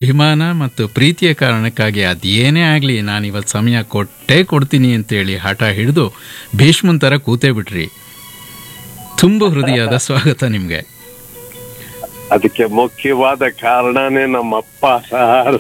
ಅಭಿಮಾನ ಮತ್ತು ಪ್ರೀತಿಯ ಕಾರಣಕ್ಕಾಗಿ ಅದೇನೇ ಆಗಲಿ ನಾನು ಇವತ್ತು ಸಮಯ ಕೊಟ್ಟೇ ಕೊಡ್ತೀನಿ ಅಂತೇಳಿ ಹಠ ಹಿಡಿದು ಭೀಷ್ಮನ್ ಥರ ಕೂತೇ ಬಿಟ್ರಿ ತುಂಬ ಹೃದಯದ ಸ್ವಾಗತ ನಿಮಗೆ ಅದಕ್ಕೆ ಮುಖ್ಯವಾದ ಕಾರಣನೇ ನಮ್ಮಪ್ಪ ಸರ್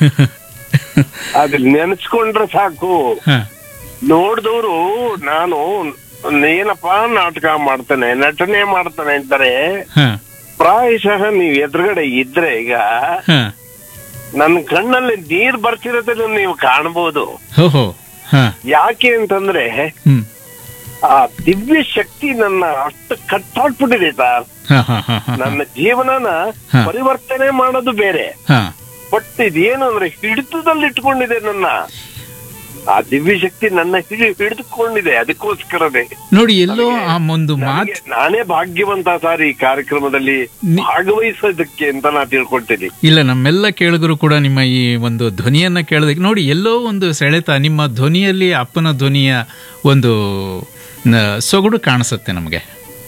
ಅದ್ ನೆನೆಸ್ಕೊಂಡ್ರೆ ಸಾಕು ಹಾಂ ನೋಡ್ದವ್ರು ನಾನು ಏನಪ್ಪಾ ನಾಟಕ ಮಾಡ್ತಾನೆ ನಟನೆ ಮಾಡ್ತಾನೆ ಅಂತಾರೆ ಹಾಂ ಪ್ರಾಯಶಃ ನೀವ್ ಎದುರುಗಡೆ ಇದ್ರೆ ಈಗ ಹಾಂ ನನ್ನ ಕಣ್ಣಲ್ಲಿ ನೀರ್ ಬರ್ತಿರೋದನ್ನ ನೀವು ಕಾಣಬಹುದು ಹೋ ಹೋ ಹಾಂ ಯಾಕೆ ಅಂತಂದ್ರೆ ಹ್ಞೂ ಆ ದಿವ್ಯ ಶಕ್ತಿ ನನ್ನ ಅಷ್ಟು ಕಟ್ಟಾಡ್ಬಿಟ್ಟಿದೆ ಸರ್ ಹಾಂ ಹಾಂ ಹಾಂ ಹಾಂ ನನ್ನ ಜೀವನನ ಹಾ. ಪರಿವರ್ತನೆ ಮಾಡೋದು ಬೇರೆ ಹಾಂ ಬಟ್ ಇದೇನು ಅಂದ್ರೆ ಹಿಡಿತದಲ್ಲಿ ಇಟ್ಕೊಂಡಿದೆ ನನ್ನ ಆ ದಿವ್ಯ ಶಕ್ತಿ ನನ್ನ ಹಿಡಿ ಹಿಡಿದುಕೊಂಡಿದೆ ಅದಕ್ಕೋಸ್ಕರನೇ ನೋಡಿ ಎಲ್ಲೋ ಆ ಒಂದು ಮಾತು ನನಗೆ ನಾನೇ ಭಾಗ್ಯವಂತ ಸರ್ ಈ ಕಾರ್ಯಕ್ರಮದಲ್ಲಿ ನಿ- ಭಾಗವಹಿಸೋದಕ್ಕೆ ಅಂತ ನಾ ತಿಳ್ಕೊಳ್ತೀನಿ ಇಲ್ಲ ನಮ್ಮೆಲ್ಲ ಕೇಳಿದ್ರು ಕೂಡ ನಿಮ್ಮ ಈ ಒಂದು ಧ್ವನಿಯನ್ನ ಕೇಳೋದಕ್ಕೆ ನೋಡಿ ಎಲ್ಲೋ ಒಂದು ಸೆಳೆತ ನಿಮ್ಮ ಧ್ವನಿಯಲ್ಲಿ ಅಪ್ಪನ ಧ್ವನಿಯ ಒಂದು ನ- ಸೊಗಡು ಕಾಣಿಸುತ್ತೆ ನಮಗೆ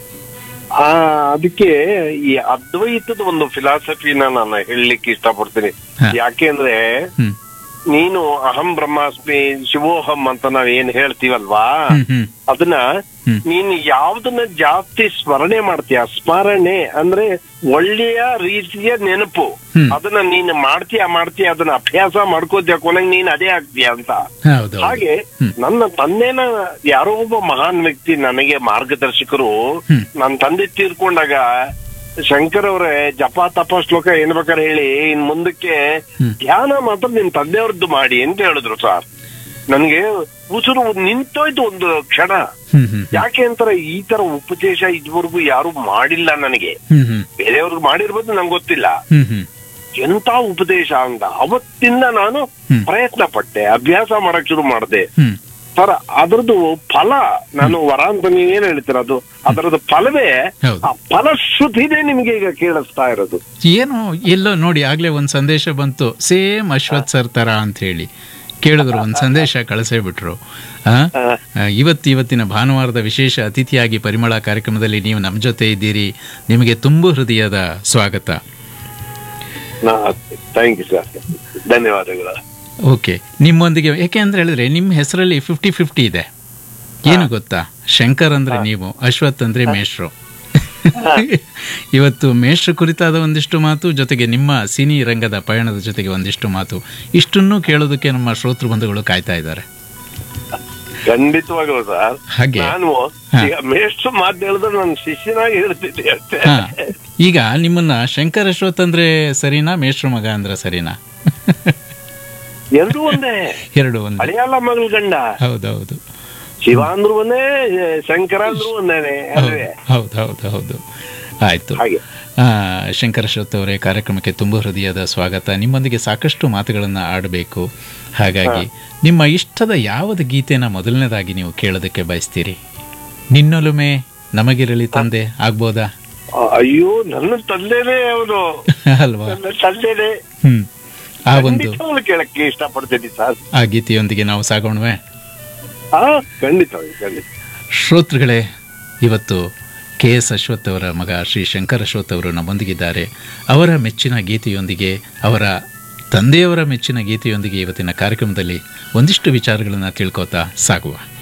ಆ ಅದಕ್ಕೆ ಈ ಅದ್ವೈತದ ಒಂದು ಫಿಲಾಸಫಿನ ನಾನು ಹೇಳಲಿಕ್ಕೆ ಇಷ್ಟಪಡ್ತೀನಿ ಹಾ. ಯಾಕೆ ಅಂದ್ರೆ ಹ್ಮ್ ನೀನು ಅಹಂ ಬ್ರಹ್ಮಾಸ್ಮಿ ಶಿವೋಹಂ ಅಂತ ನಾವ್ ಏನ್ ಹೇಳ್ತೀವಲ್ವಾ ಹ್ಮ್ ಹ್ಮ್ ಅದನ್ನ ಹ್ಮ್. ನೀನು ಯಾವ್ದನ್ನ ಜಾಸ್ತಿ ಸ್ಮರಣೆ ಮಾಡ್ತೀಯ ಸ್ಮರಣೆ ಅಂದ್ರೆ ಒಳ್ಳೆಯ ರೀತಿಯ ನೆನಪು ಹ್ಮ್. ಅದನ್ನ ನೀನು ಮಾಡ್ತೀಯ ಮಾಡ್ತೀಯ ಅದನ್ನ ಅಭ್ಯಾಸ ಮಾಡ್ಕೋತೀಯ ಕೊನೆಗೆ ನೀನ್ ಅದೇ ಆಗ್ತೀಯ ಅಂತ ಹೌದು ಹಾಗೆ ಹ್ಮ್. ನನ್ನ ತಂದೆನ ಯಾರೋ ಒಬ್ಬ ಮಹಾನ್ ವ್ಯಕ್ತಿ ನನಗೆ ಮಾರ್ಗದರ್ಶಕರು ಹ್ಮ್. ನನ್ನ ತಂದೆ ತೀರ್ಕೊಂಡಾಗ ಶಂಕರ್ ಅವರೇ ಜಪ ತಪ ಶ್ಲೋಕ ಏನ್ ಬೇಕಾದ್ರೆ ಹೇಳಿ ಇನ್ ಮುಂದಕ್ಕೆ ಹ್ಮ್. ಧ್ಯಾನ ಮಾತ್ರ ನಿಮ್ ತಂದೆಯವ್ರದ್ದು ಮಾಡಿ ಅಂತ ಹೇಳಿದ್ರು ಸರ್ ನನ್ಗೆ ಉಸಿರು ನಿಂತೋಯ್ತು ಒಂದು ಕ್ಷಣ ಹ್ಮ್ ಹ್ಮ್ ಯಾಕೆ ಅಂತಾರೆ ಈ ತರ ಉಪದೇಶ ಇದುವರೆಗೂ ಯಾರು ಮಾಡಿಲ್ಲ ನನಗೆ ಹ್ಮ್ ಹ್ಮ್ ಬೇರೆಯವ್ರಿಗೆ ಮಾಡಿರ್ಬೋದು ನಂಗೆ ಗೊತ್ತಿಲ್ಲ ಹ್ಮ್ ಹ್ಮ್ ಎಂತ ಉಪದೇಶ ಅಂತ ಅವತ್ತಿಂದ ನಾನು ಹ್ಮ್. ಪ್ರಯತ್ನ ಪಟ್ಟೆ ಅಭ್ಯಾಸ ಮಾಡಕ್ ಶುರು ಮಾಡಿದೆ ಹ್ಮ್ ಸರ್ ಅದರದ್ದು ಫಲ ನಾನು ವರ ಅಂತ ನೀವೇನ್ ಹೇಳ್ತೀರ ಅದು ಅದರದ್ದು ಫಲವೇ ಹೌದು. ಆ ಫಲಶ್ರುತಿನೇ ನಿಮ್ಗೆ ಈಗ ಕೇಳಿಸ್ತಾ ಇರೋದು ಏನೋ ಎಲ್ಲೋ ನೋಡಿ ಆಗ್ಲೇ ಒಂದು ಸಂದೇಶ ಬಂತು ಸೇಮ್ ಅಶ್ವಥ್ ಸರ್ ತರ ಅಂತ ಹೇಳಿ ಕೇಳಿದ್ರು ಒಂದು ಸಂದೇಶ ಕಳಿಸೇ ಬಿಟ್ರು ಆ? ಆ, ಇವತ್ತು ಇವತ್ತಿನ ಭಾನುವಾರದ ವಿಶೇಷ ಅತಿಥಿಯಾಗಿ ಪರಿಮಳ ಕಾರ್ಯಕ್ರಮದಲ್ಲಿ ನೀವು ನಮ್ಮ ಜೊತೆ ಇದ್ದೀರಿ ನಿಮಗೆ ತುಂಬು ಹೃದಯದ ಸ್ವಾಗತ ಥ್ಯಾಂಕ್ ಯು ಸರ್ ಧನ್ಯವಾದಗಳು ಓಕೆ ನಿಮ್ಮೊಂದಿಗೆ ಯಾಕೆ ಅಂತ ಹೇಳಿದ್ರೆ ನಿಮ್ಮ ಹೆಸರಲ್ಲಿ ಫಿಫ್ಟಿ ಫಿಫ್ಟಿ ಇದೆ ಏನು ಗೊತ್ತಾ ಶಂಕರ್ ಅಂದ್ರೆ ನೀವು ಅಶ್ವಥ್ ಅಂದ್ರೆ ಮೇಷ್ರು ಇವತ್ತು ಮೇಷ್ರ ಕುರಿತಾದ ಒಂದಿಷ್ಟು ಮಾತು ಜೊತೆಗೆ ನಿಮ್ಮ ಸಿನಿ ರಂಗದ ಪಯಣದ ಜೊತೆಗೆ ಒಂದಿಷ್ಟು ಮಾತು ಇಷ್ಟನ್ನು ಕೇಳೋದಕ್ಕೆ ನಮ್ಮ ಶ್ರೋತೃ ಬಂಧುಗಳು ಕಾಯ್ತಾ ಇದ್ದಾರೆ ಖಂಡಿತವಾಗ್ಲು ಸರ್ ಹಾಗೆ ನಾನು ಹಾ. ಈಗ ಮೇಷ್ಟು ಮಾತು ಹೇಳಿದ್ರೆ ನನ್ನ ಶಿಷ್ಯನಾಗಿ ಹೇಳ್ತಿದ್ದೆ ಅಷ್ಟೇ ಹಾ ಈಗ ನಿಮ್ಮನ್ನ ಶಂಕರ್ ಅಶ್ವಥ್ ಅಂದ್ರೆ ಸರಿನಾ ಮೇಷ್ರ ಮಗ ಅಂದ್ರೆ ಸರಿನಾ ಎಲ್ರು ಒಂದೇ ಎರಡು ಒಂದು ಹಳೆಯಲ್ಲ ಮಗಳ ಗಂಡ ಹೌದೌದು ಶಿವ ಅಂದ್ರು ಒಂದೇ ಶಂಕರ ಅಂದ್ರು ಒಂದೇನೆ ಅಲ್ವೇ ಹೌದು ಹೌದು ಹೌದು ಆಯ್ತು ಹಾಗೆ ಆ, ಶಂಕರ ಅಶ್ವಥ್ ಅವರೇ ಕಾರ್ಯಕ್ರಮಕ್ಕೆ ತುಂಬ ಹೃದಯದ ಸ್ವಾಗತ ನಿಮ್ಮೊಂದಿಗೆ ಸಾಕಷ್ಟು ಮಾತುಗಳನ್ನು ಆಡಬೇಕು ಹಾಗಾಗಿ ನಿಮ್ಮ ಇಷ್ಟದ ಯಾವುದು ಗೀತೆನ ಮೊದಲನೇದಾಗಿ ನೀವು ಕೇಳೋದಕ್ಕೆ ಬಯಸ್ತೀರಿ ನಿನ್ನೊಲುಮೆ ನಮಗಿರಲಿ ತಂದೆ ಆಗ್ಬೋದಾ ಆ, ಅಯ್ಯೋ ನನ್ನ ತಂದೆನೇ ಅವನು ಅಲ್ವಾ ನನ್ನ ತಂದೆನೇ ಹ್ಮ್ ಆ ಒಂದು ಖಂಡಿತವಾಗ್ಲೂ ಕೇಳಕ್ಕೆ ಇಷ್ಟಪಡ್ತೀನಿ ಸರ್ ಆ ಗೀತೆಯೊಂದಿಗೆ ನಾವು ಸಾಗೋಣವೇ ಹಾ ಖಂಡಿತವಾಗಿ ಖಂಡಿತ ಶ್ರೋತೃಗಳೇ ಇವತ್ತು ಕೆ ಎಸ್ ಅಶ್ವಥ್ ಅವರ ಮಗ ಶ್ರೀ ಶಂಕರ್ ಅಶ್ವಥ್ ಅವರು ನಮ್ಮೊಂದಿಗಿದ್ದಾರೆ ಅವರ ಮೆಚ್ಚಿನ ಗೀತೆಯೊಂದಿಗೆ ಅವರ ತಂದೆಯವರ ಮೆಚ್ಚಿನ ಗೀತೆಯೊಂದಿಗೆ ಇವತ್ತಿನ ಕಾರ್ಯಕ್ರಮದಲ್ಲಿ ಒಂದಿಷ್ಟು ವಿಚಾರಗಳನ್ನು ತಿಳ್ಕೋತಾ ಸಾಗುವ